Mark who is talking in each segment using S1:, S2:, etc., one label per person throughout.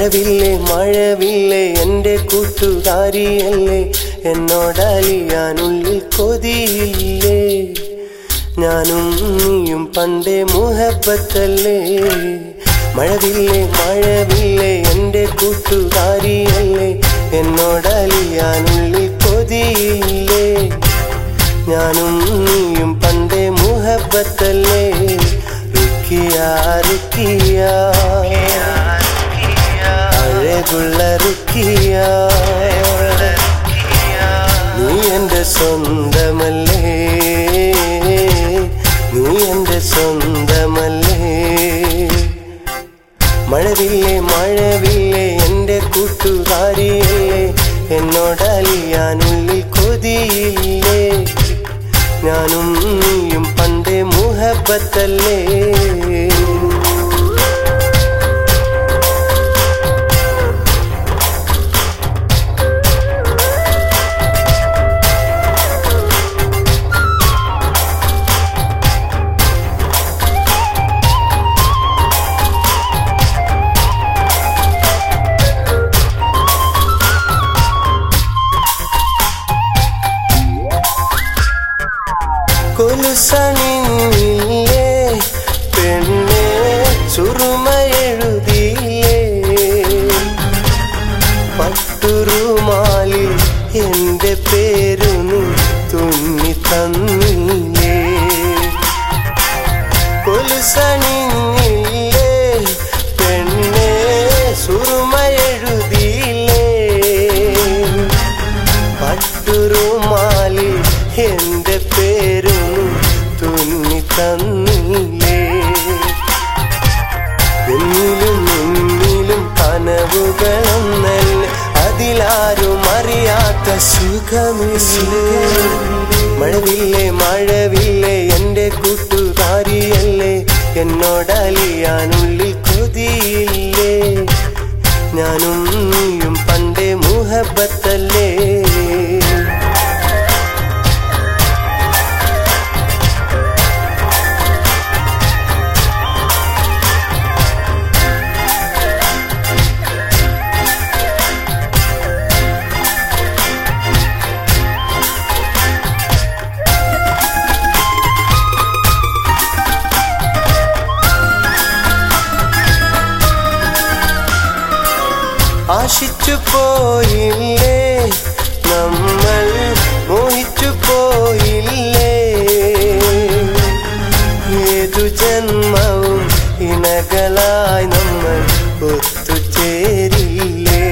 S1: മഴവില്ലേ മഴവില്ലേ എൻ്റെ കൂട്ടുകാരിയല്ലേ എന്നോടലിയാനുള്ളിൽ കൊതിയില്ലേ ഞാനും നീയും പണ്ടേ മുഹബത്തല്ലേ മഴവില്ലേ മഴവില്ലേ എൻ്റെ കൂട്ടുകാരിയല്ലേ എന്നോടലിയാനുള്ളിൽ കൊതിയില്ലേ ഞാനും നീയും പണ്ടേ മുഹബത്തല്ലേ റുക്കിയ റുക്കിയ അഴകുള്ള റുക്കിയ നീ എൻ്റെ സ്വന്തമല്ലേ നീ എൻ്റെ സ്വന്തമല്ലേ മഴവില്ലേ മഴവില്ലേ എൻ്റെ കൂട്ടുകാരിയല്ലേ എന്നോടലിയാനുള്ളിൽ കൊതിയില്ലേ ഞാനും നീയും പണ്ടേ മുഹബത്തല്ലേ കൊലുസണില്ലേ പെണ്ണെ ചുറുമ എഴുതിയില്ലേ പട്ടുറുമാലിൽ എൻ്റെ പേരു നീ തുന്നി തന്നില്ലേ കൊലുസണില്ലേ പെണ്ണെ സുറുമ എഴുതിയില്ലേ പട്ടുറുമാലിൽ എൻ്റെ പേരു തുന്നി തന്നില്ലേ എന്നിലും നിന്നിലും കനവുകളൊന്നല്ല അതിലാരും അറിയാത്ത സുഖമില്ലേ മഴവില്ലേ മഴവില്ലേ എൻ്റെ കൂട്ടുകാരിയല്ലേ എന്നോടലിയാനുള്ളിൽ കൊതിയില്ലേ ഞാനും നീയും പണ്ടേ മുഹബത്തല്ലേ ആശിച്ചു പോയില്ലേ നമ്മൾ മോഹിച്ചു പോയില്ലേ ഏതു ജന്മവും ഇണകളായി നമ്മൾ ഒത്തുചേരില്ലേ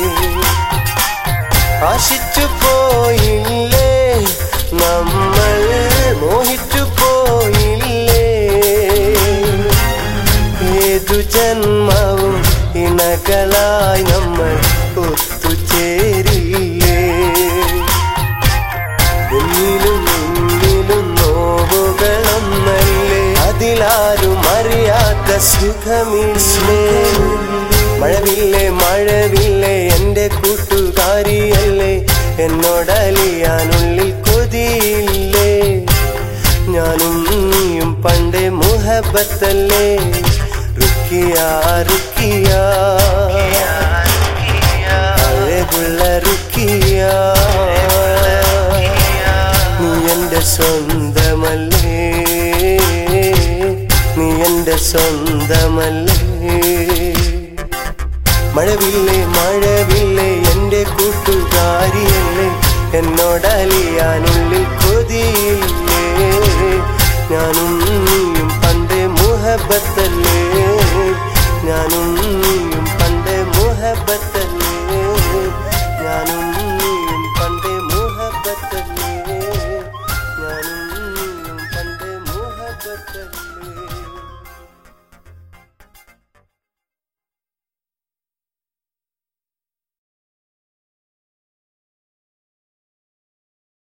S1: ആശിച്ചു പോയില്ലേ നമ്മൾ മോഹിച്ചു പോയില്ലേ ഏതു ജന്മവും ഇണകളായി നമ്മൾ ഒത്തുചേരില്ലേ എന്നിലും എന്നിലും നോവുകളൊന്നല്ലേ അതിലാരും അറിയാത്ത സുഖമില്ലേ മഴവില്ലേ മഴവില്ലേ എൻ്റെ കൂട്ടുകാരിയല്ലേ എന്നോടലിയാനുള്ളിൽ കൊതിയില്ലേ ഞാനും നീയും പണ്ടേ മുഹബത്തല്ലേ റുക്കിയ റുക്കിയ അഴകുള്ള റുക്കിയ നീ എൻ്റെ സ്വന്തമല്ലേ നീ എൻ്റെ സ്വന്തമല്ലേ മഴവില്ലേ മഴവില്ലേ എൻ്റെ കൂട്ടുകാരിയല്ലേ എന്നോടലിയാനുള്ളിൽ കൊതിയില്ലേ ഞാനും നീയും പണ്ടേ മുഹബത്തല്ലേ ഞാനും